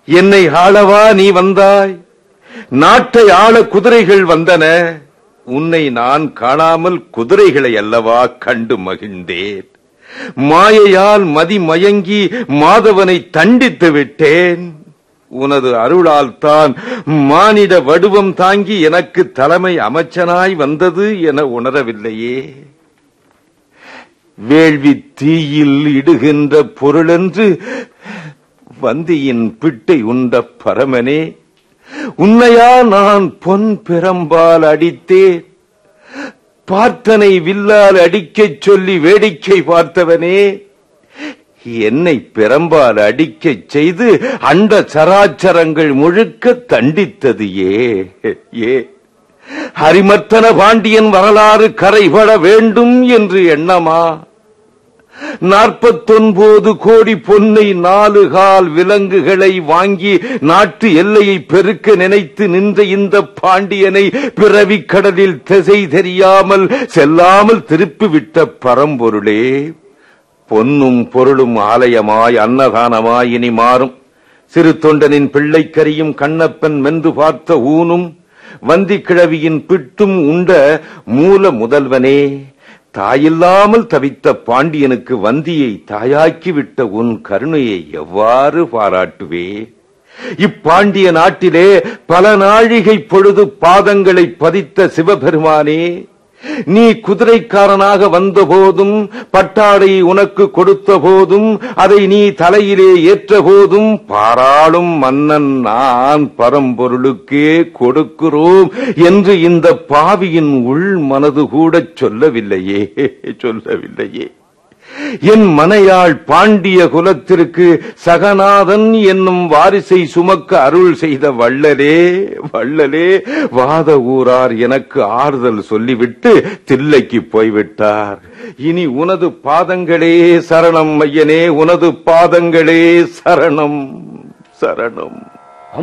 என்னை ஆளவா நீ வந்தாய் நாட்டை ஆள குதிரைகள் வந்தன உன்னை நான் காணாமல் குதிரைகளை அல்லவா கண்டு மகிழ்ந்தேன் மாயையால் மதி மயங்கி மாதவனை தண்டித்து விட்டேன் உனது அருளால் தான் மானிட வடிவம் தாங்கி எனக்கு தலைமை அமைச்சனாய் வந்தது என உணரவில்லையே வேள்வி தீயில் இடுகின்ற பொருளென்று வந்தியின் பிட்டை உண்ட பரமனே உன்னையா நான் பொன் பெரம்பால் அடித்தேன் பார்த்தனை வில்லால் அடிக்கச் சொல்லி வேடிக்கை பார்த்தவனே என்னை பெரம்பால் அடிக்கச் செய்து அண்ட சராச்சரங்கள் முழுக்க தண்டித்தது ஏ ஏ ஹரிமர்த்தன பாண்டியன் வரலாறு கரைபட வேண்டும் என்று எண்ணமா நாற்பத்தொன்பது கோடி பொன்னை நாலு கால் விலங்குகளை வாங்கி நாட்டு எல்லையை பெருக்க நினைத்து நின்ற இந்த பாண்டியனை பிறவிக் கடலில் திசை தெரியாமல் செல்லாமல் திருப்பிவிட்ட பரம்பொருளே பொன்னும் பொருளும் ஆலயமாய் அன்னதானமாய் இனி மாறும் சிறு தொண்டனின் பிள்ளைக்கரியும் கண்ணப்பன் மென்று பார்த்த ஊனும் வந்தி கிழவியின் பிட்டும் உண்ட மூல முதல்வனே தாயில்லாமல் தவித்த பாண்டியனுக்கு வந்தியை தாயாக்கிவிட்ட உன் கருணையை எவ்வாறு பாராட்டுவே இப்பாண்டிய நாட்டிலே பல நாழிகை பொழுது பாதங்களை பதித்த சிவபெருமானே நீ குதிரைக்காரனாக வந்த போதும் பட்டாடை உனக்கு கொடுத்த போதும் அதை நீ தலையிலே ஏற்ற போதும் பாராளும் மன்னன் நான் பரம்பொருளுக்கே கொடுக்கிறோம் என்று இந்த பாவியின் உள் மனது கூட சொல்லவில்லையே சொல்லவில்லையே என் மனையாள் பாண்டிய குலத்திற்கு சகநாதன் என்னும் வாரிசை சுமக்க அருள் செய்த வள்ளலே வள்ளலே வாத ஊரார் எனக்கு ஆறுதல் சொல்லிவிட்டு தில்லைக்கு போய்விட்டார் இனி உனது பாதங்களே சரணம் ஐயனே உனது பாதங்களே சரணம் சரணம்